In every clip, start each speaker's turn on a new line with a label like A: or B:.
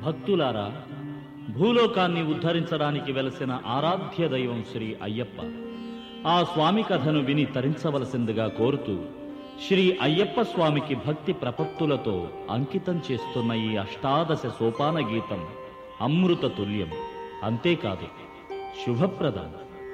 A: భక్తులారా భూలోకాన్ని ఉద్ధరించడానికి వెలసిన ఆరాధ్య దైవం శ్రీ అయ్యప్ప ఆ స్వామి కథను విని తరించవలసిందిగా కోరుతూ శ్రీ అయ్యప్ప స్వామికి భక్తి ప్రపత్తులతో అంకితం చేస్తున్న ఈ అష్టాదశ సోపాన గీతం అమృత తుల్యం అంతేకాదు శుభప్రదం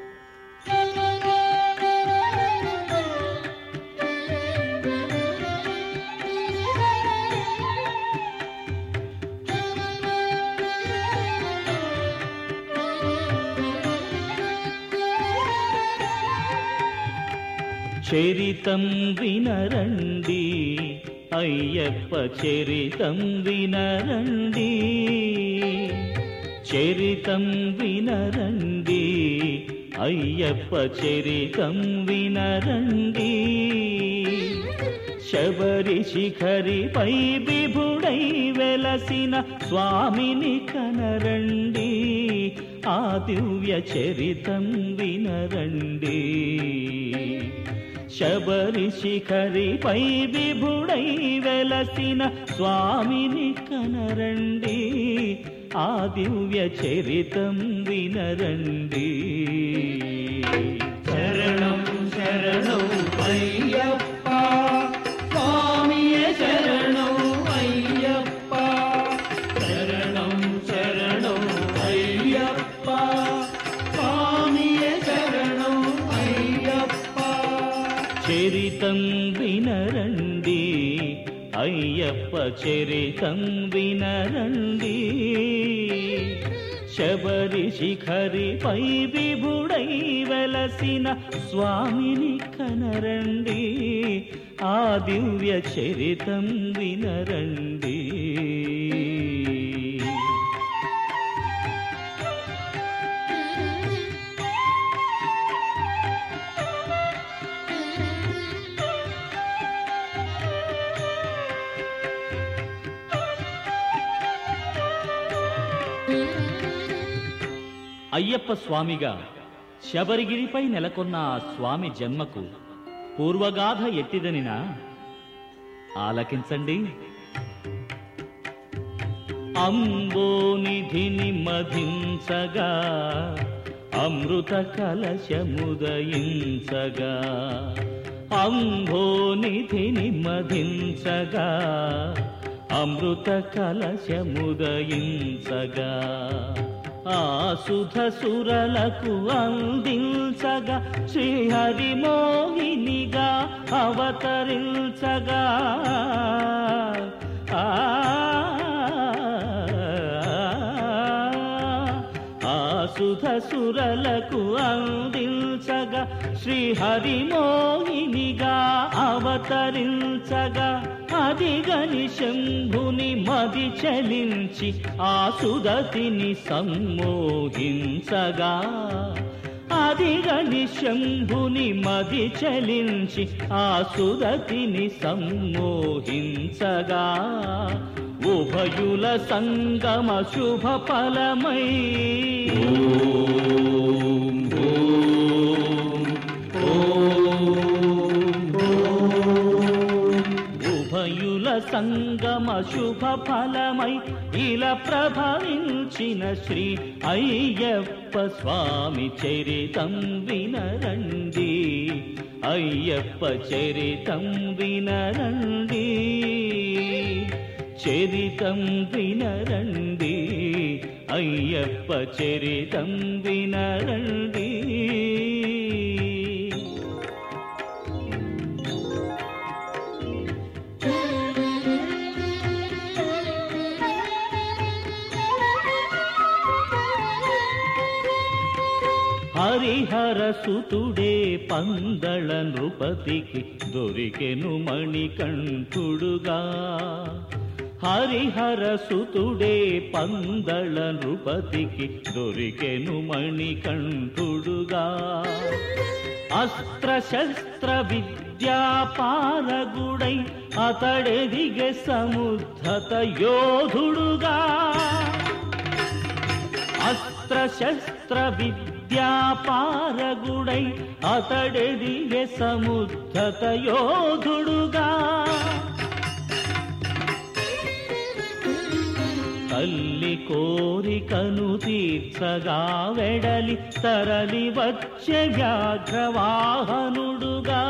A: చరితం వినరండి అయ్యప్ప చరితం వినరండి చరితం వినరండి అయ్యప్ప చరితం వినరండి శబరి శిఖరిపై విభుడై వెలసిన స్వామిని కనరండి ఆ దివ్య చరితం వినరండి శబరి శిఖరిపై విభుడై వెలసిన స్వామిని కనరండి ఆ దివ్య చరితం వినరండి
B: శరణం శరణం అయ్యప్ప స్వామియ శరణం అయ్యప్ప శరణం శరణం అయ్యప్ప స్వామియ శరణం అయ్యప్ప
A: చరితం వినరండి అయ్యప్ప చరితం వినరండి శబరి శిఖరిపై విభుడై వెలసిన స్వామిని కనరండి ఆ దివ్య చరితం వినరండి అయ్యప్ప స్వామిగా శబరిగిరిపై నెలకొన్న ఆ స్వామి జన్మకు పూర్వగాథ ఎట్టిదనినా ఆలకించండి అంబోనిధిని మధించగా అమృత కలశముదయించగా అంబోనిధిని మధించగా అమృత కలశముదయించగా ఆ సుధ సురలకు అందించగా శ్రీహరి మోహినిగా అవతరించగా ఆ ఆ సుధ సురలకు అందించగా శ్రీహరి మోహినిగా అవతరించగా అదిగని శంభుని మది చలించి ఆ సుదతిని సమ్మోహించగా అదిగని శంభుని మది చలించి ఆ సుదతిని సమ్మోహించగా ఉభయుల సంగమ శుభ ఫలమై ఉభయుల సంగమ శుభ ఫలమై ఇలా ప్రభవించిన శ్రీ అయ్యప్ప స్వామి చరితం వినరండి అయ్యప్ప చరితం వినరండి చరితం వినరండి అయ్యప్ప చరితం వినరండి హరిహర సుతుడే పందళ నృపతికి దొరికెను మణికంఠుడుగా హరిహర సుతుడే పందళ నృపతికి దొరికెను మణికంఠుడుగా అస్త్ర శస్త్ర విద్యా పారగుడై అతడెదిగె సముద్ధత యోధుడుగా అస్త్ర శస్త్ర విద్యా పారగుడై అతడెదిగే సముద్ధత యోధుడుగా తల్లి కోరికను తీర్చగా వెడలి తరలి వచ్చే వ్యాఘ్రవాహనుడుగా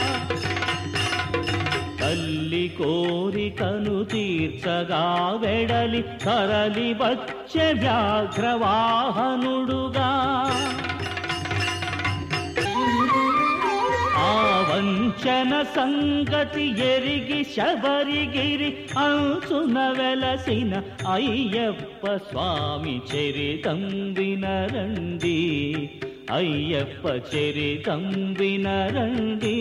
A: తల్లి కోరికను తీర్చగా వెడలి తరలి వచ్చే వ్యాఘ్రవాహనుడుగా ఆ వంచన సంగతి ఎరిగి శబరిగిరి అంచున వెలసిన అయ్యప్ప స్వామి చరితం వినరండి అయ్యప్ప చరితం వినరండి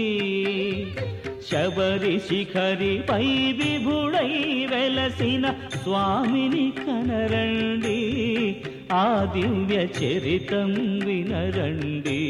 A: శబరి శిఖరిపై విభుడై వెలసిన స్వామిని కనరండి ఆ దివ్య చరితం వినరండి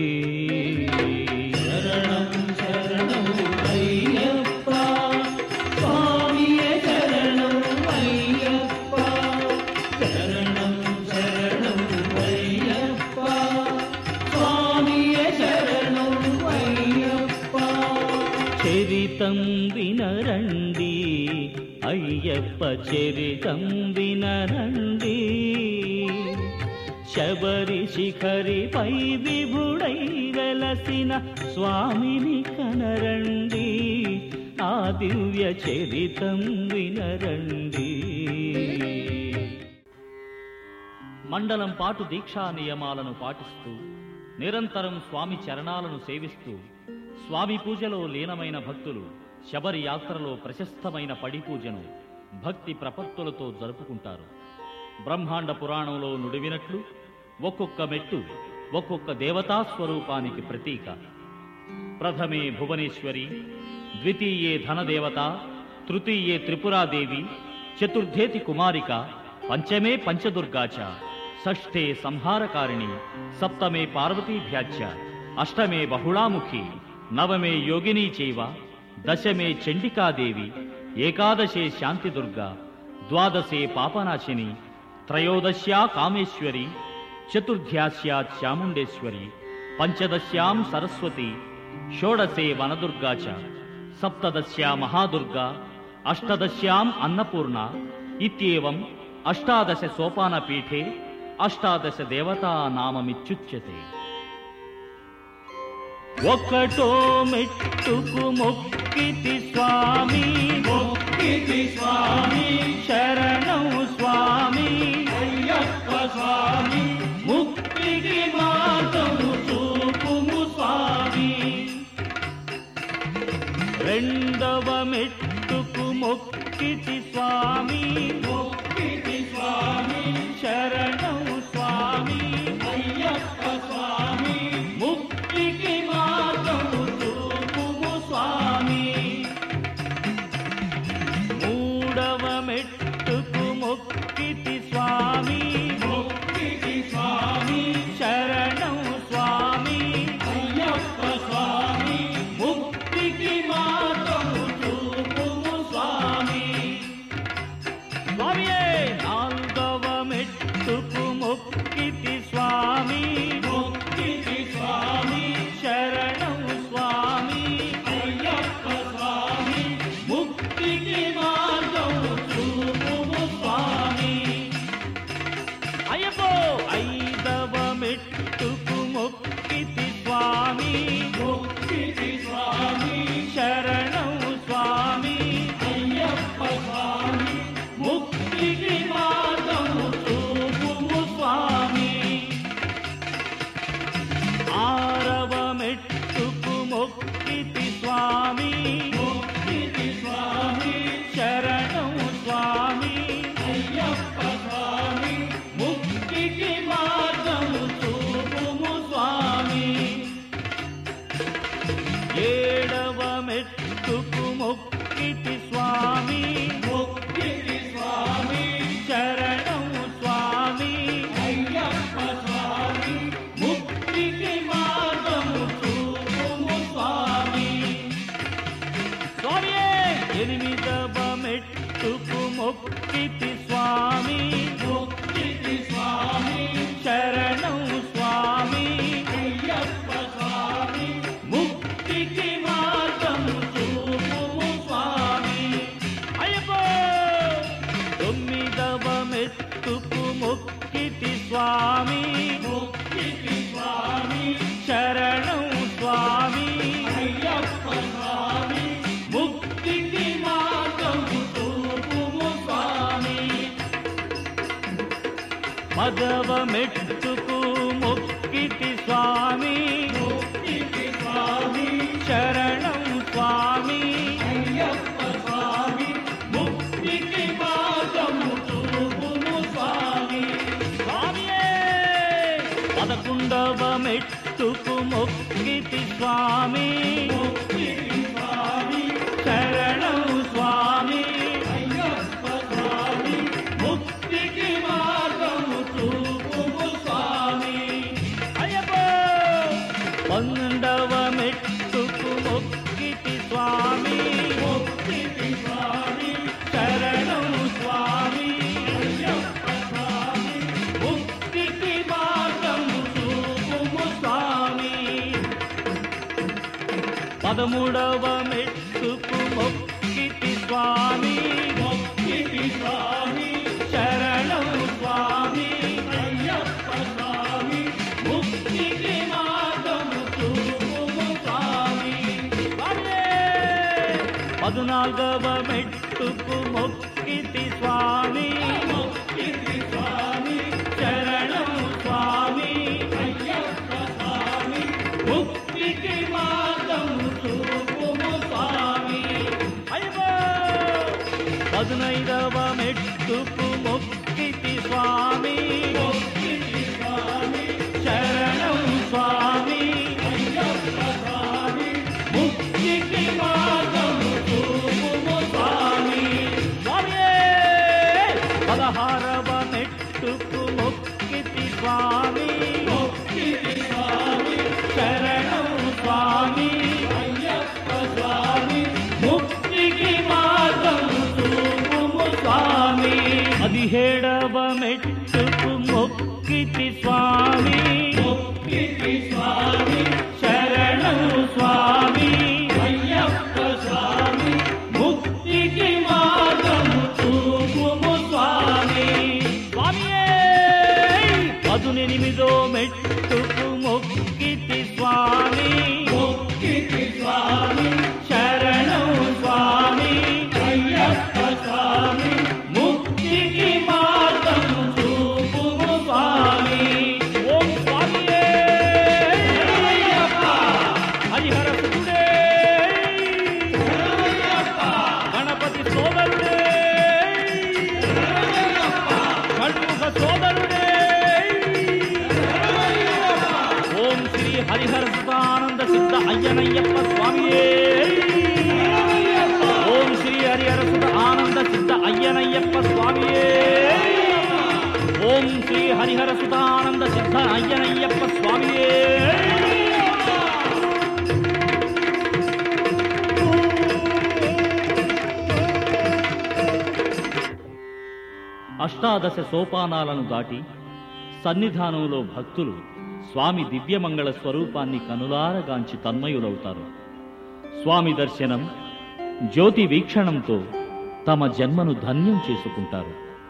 B: శరణం శరణం అయ్యప్ప స్వామియే శరణం అయ్యప్ప శరణం శరణం అయ్యప్ప స్వామియే శరణం అయ్యప్ప
A: చరితం వినరండి అయ్యప్ప చరితం వినరండి శబరి శిఖరిపై విభుడై వెలసిన స్వామిని కనరండి ఆ దివ్య చరితం వినరండి మండలం పాటు దీక్షా నియమాలను పాటిస్తూ నిరంతరం స్వామి చరణాలను సేవిస్తూ స్వామి పూజలో లీనమైన భక్తులు శబరి యాత్రలో ప్రశస్తమైన పడి పూజను భక్తి ప్రపత్తులతో జరుపుకుంటారు బ్రహ్మాండ పురాణంలో నుడివినట్లు ఒక్కొక్క మెట్టు ఒక్కొక్క దేవతా స్వరూపానికి ప్రతీక ప్రథమే భువనేశ్వరి ద్వితీయే ధనదేవత తృతీయే త్రిపురాదేవి చతుర్థేతి కుమారిక పంచమే పంచదుర్గా చ షష్ఠే సంహారకారిణి సప్తమే పార్వతీభ్యాచ్య అష్టమే బహుళాముఖి నవమే యోగినీ చైవ దశమే చండికాదేవి ఏకాదశే శాంతిదుర్గా ద్వాదశే పాపనాశిని త్రయోదశ్యా కామేశ్వరి చతుర్థ్యాస్యా చాముండేశ్వరి పంచదశ్యాం సరస్వతి షోడశే వనదుర్గా చ సప్తదశ్యా మహాదుర్గా అష్టదశ్యాం అన్నపూర్ణ ఇత్యేవం అష్టాదశ సోపానపీఠే అష్టాదశ దేవతా నామమిత్యుచ్యతే ఒకటో మెట్టుకు మొక్కితి స్వామి
B: మొక్కితి స్వామి
A: శరణం స్వామి
B: అయ్యప్ప స్వామి
A: ముక్తికి మార్గము చూపుము స్వామి రెండవ మెట్టుకు మొక్కితి స్వామి
B: మొక్కితి స్వామి
A: శరణం స్వామి
B: అయ్యప్ప స్వామి
A: ముక్తికి మార్గము చూపుము స్వామి మూడవ మెట్టుకు మొక్కితి స్వామి
B: మొక్కితి స్వామి
A: శరణం స్వామి
B: అయ్యప్ప స్వామి
A: ముక్తికి మార్గము చూపుము స్వామి స్వామియే నాలుగవ మెట్టుకు మొక్కితి స్వామి
B: మొక్కితి స్వామి
A: శరణం స్వామి
B: అయ్యప్ప స్వామి
A: ముక్తికి మార్గము చూపుము స్వామి అయ్యప్పో ఐదవ మెట్టుకు మొక్కితి స్వామి
B: మొక్కితి స్వామి
A: శరణం స్వామి
B: అయ్యప్ప స్వామి
A: ముక్తికి మార్గము చూపుము స్వామి ఆరవ మెట్టుకు మొక్కితి స్వామి
B: మొక్కితి స్వామి
A: శరణం స్వామి
B: అయ్యప్ప స్వామి
A: ముక్తికి మార్గము చూపుము స్వామి ఏడవ మెట్టుకు మొక్కితి స్వామి
B: మొక్కితి స్వామి
A: శరణం స్వామి
B: అయ్యప్ప స్వామి
A: ముక్తికి మార్గము చూపుము స్వామి స్వామియే ఎనిమిదవ మెట్టుకు మొక్కితి స్వామి
B: మొక్కితి స్వామి
A: శరణం స్వామి
B: అయ్యప్ప స్వామి
A: ముక్తికి మార్గము చూపుము స్వామి అయ్యప్ప తొమ్మిదవ మెట్టుకు మొక్కితి స్వామి
B: ముక్తికి స్వామి
A: శరణం స్వామి
B: అయ్యప్ప స్వామి ముక్తికి మార్గము చూపుము స్వామి
A: పదవ మెట్టుకు మొక్కితి స్వామి
B: ముక్తికి స్వామి
A: శరణం స్వామి
B: అయ్యప్ప స్వామి ముక్తికి మార్గము చూపుము స్వామి
A: స్వామియే పదకొండవ మెట్టుకు మొక్కితి స్వామి
B: ముక్తికి స్వామి
A: శరణం స్వామి
B: అయ్యప్ప స్వామి ముక్తికి మార్గము చూపుము స్వామి
A: అయ్యప్పో పన్నెండవ మెట్టుకు మొక్కితి స్వామి
B: ముక్తికి స్వామి
A: శరణం స్వామి
B: అయ్యప్ప స్వామి ముక్తికి మార్గము చూపుము స్వామి
A: పదమూడవ మెట్టుకు మొక్కితి స్వామి
B: ముక్తికి స్వామి
A: శరణం స్వామి
B: అయ్యప్ప స్వామి ముక్తికి మార్గము చూపుము స్వామి
A: స్వామియే! పదునాలుగవ మెట్టుకు మొక్కితి స్వామి
B: ముక్తికి స్వామి
A: శరణం స్వామి
B: అయ్యప్ప స్వామి ముక్తికి మార్గము చూపుము స్వామి
A: అయ్యో పదునైదవ మెట్టుకు మొక్కితి స్వామి
B: ముక్తికి స్వామి
A: శరణం స్వామి
B: అయ్యప్ప స్వామి ముక్తికి మార్గము చూపుము స్వామి
A: స్వామియే! పదహారవ మెట్టుకు మొక్కితి స్వామి
B: ముక్తికి స్వామి
A: శరణం స్వామి
B: అయ్యప్ప స్వామి ముక్తికి మార్గము చూపుము స్వామి
A: పదిహేడవ మెట్టుకు మొక్కితి స్వామి
B: ముక్తికి స్వామి
A: శరణం స్వామి
B: అయ్యప్ప స్వామి ముక్తికి మార్గము చూపుము స్వామి
A: స్వామియే పదునెనిమిదో మెట్టుకు మొక్కితి స్వామి
B: ముక్తికి స్వామి
A: శరణం స్వామి
B: అయ్యప్ప స్వామి ముక్తికి మార్గము చూపుము స్వామి
A: ఓం స్వామియే హరిహర సుతుడే గణపతి సోదరుడే షణ్ముఖ సోదరుడే ఓం శ్రీ హరిహర సుతానంద సిద్ధ అయ్యనయ్యప్ప స్వామియే ఓం శ్రీ హరిహర సుత ఆనంద సిద్ధ అయ్యనయ్యప్ప స్వామియే ఓం శ్రీ హరిహర సుతానంద సిద్ధ అయ్యనయ్యప్ప స్వామియే అష్టాదశ సోపానాలను దాటి సన్నిధానంలో భక్తులు స్వామి దివ్యమంగళ స్వరూపాన్ని కనులారగాంచి తన్మయులవుతారు స్వామి దర్శనం జ్యోతి వీక్షణంతో తమ జన్మను ధన్యం చేసుకుంటారు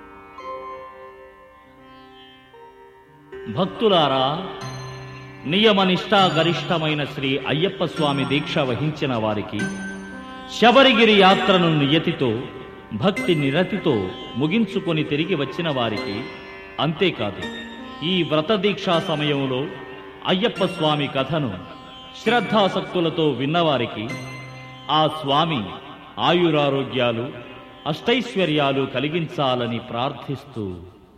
A: భక్తులారా నియమనిష్టా గరిష్టమైన శ్రీ అయ్యప్ప స్వామి దీక్ష వహించిన వారికి శబరిగిరి యాత్రను నియతితో భక్తి నిరతితో ముగించుకొని తిరిగి వచ్చిన వారికి అంతేకాదు ఈ వ్రత దీక్షా సమయంలో అయ్యప్ప స్వామి కథను శ్రద్ధాసక్తులతో విన్నవారికి ఆ స్వామి ఆయురారోగ్యాలు అష్టైశ్వర్యాలు కలిగించాలని ప్రార్థిస్తూ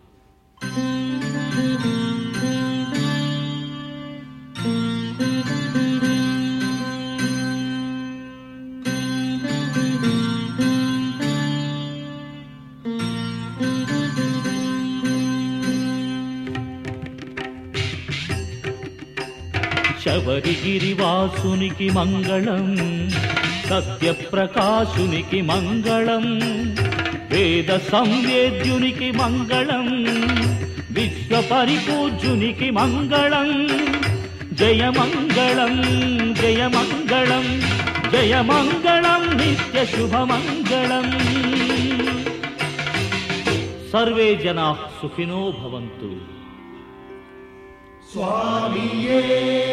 A: శబరిగిరివాసునికి మంగళం సత్యప్రకాశునికి మంగళం వేద సంవేద్యునికి మంగళం విశ్వ పరిపూజ్యునికి మంగళం జయ మంగళం జయ మంగళం జయ మంగళం నిత్య శుభ మంగళం సర్వే జనా సుఖినో భవంతు
B: స్వామియే